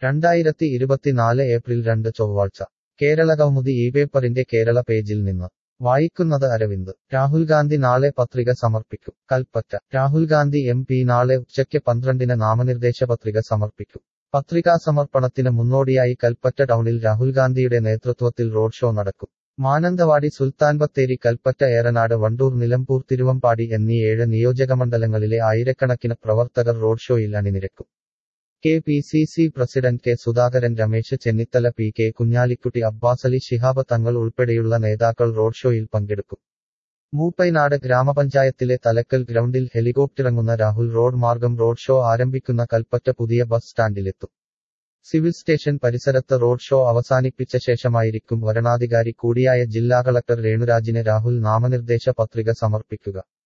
രണ്ടായിരത്തി ഇരുപത്തിനാല് ഏപ്രിൽ രണ്ട് ചൊവ്വാഴ്ച കേരള കൗമുദി ഈ പേപ്പറിന്റെ കേരള പേജിൽ നിന്ന് വായിക്കുന്നത് അരവിന്ദ് രാഹുൽ ഗാന്ധി നാളെ പത്രിക സമർപ്പിക്കും കൽപ്പറ്റ രാഹുൽ ഗാന്ധി എം പി നാളെ ഉച്ചയ്ക്ക് പന്ത്രണ്ടിന് നാമനിർദ്ദേശ പത്രിക സമർപ്പിക്കും പത്രികാ സമർപ്പണത്തിന് മുന്നോടിയായി കൽപ്പറ്റ ടൗണിൽ രാഹുൽ ഗാന്ധിയുടെ നേതൃത്വത്തിൽ റോഡ് ഷോ നടക്കും മാനന്തവാടി സുൽത്താൻ ബത്തേരി കൽപ്പറ്റ ഏറനാട് വണ്ടൂർ നിലമ്പൂർ തിരുവമ്പാടി എന്നീ ഏഴ് നിയോജകമണ്ഡലങ്ങളിലെ ആയിരക്കണക്കിന് പ്രവർത്തകർ റോഡ് ഷോയിൽ അണിനിരക്കും K P C C president K Sudhakaran Ramesh Chennithala P K Kunhalikutty Abbasali Shihab Thangal ഉൾപ്പെടെയുള്ള നേതാക്കൾ റോഡ് ഷോയിൽ പങ്കെടുക്കും മൂപ്പൈനാട് ഗ്രാമപഞ്ചായത്തിലെ തലക്കൽ ഗ്രൗണ്ടിൽ ഹെലികോപ്റ്ററിറങ്ങുന്ന രാഹുൽ റോഡ് മാർഗം റോഡ് ഷോ ആരംഭിക്കുന്ന കൽപ്പറ്റ പുതിയ ബസ് സ്റ്റാൻഡിലെത്തും സിവിൽ സ്റ്റേഷൻ പരിസരത്ത് റോഡ് ഷോ അവസാനിപ്പിച്ച ശേഷമായിരിക്കും വരണാധികാരി കൂടിയായ ജില്ലാ കളക്ടർ രേണുരാജിന് രാഹുൽ നാമനിർദ്ദേശ പത്രിക സമർപ്പിക്കുക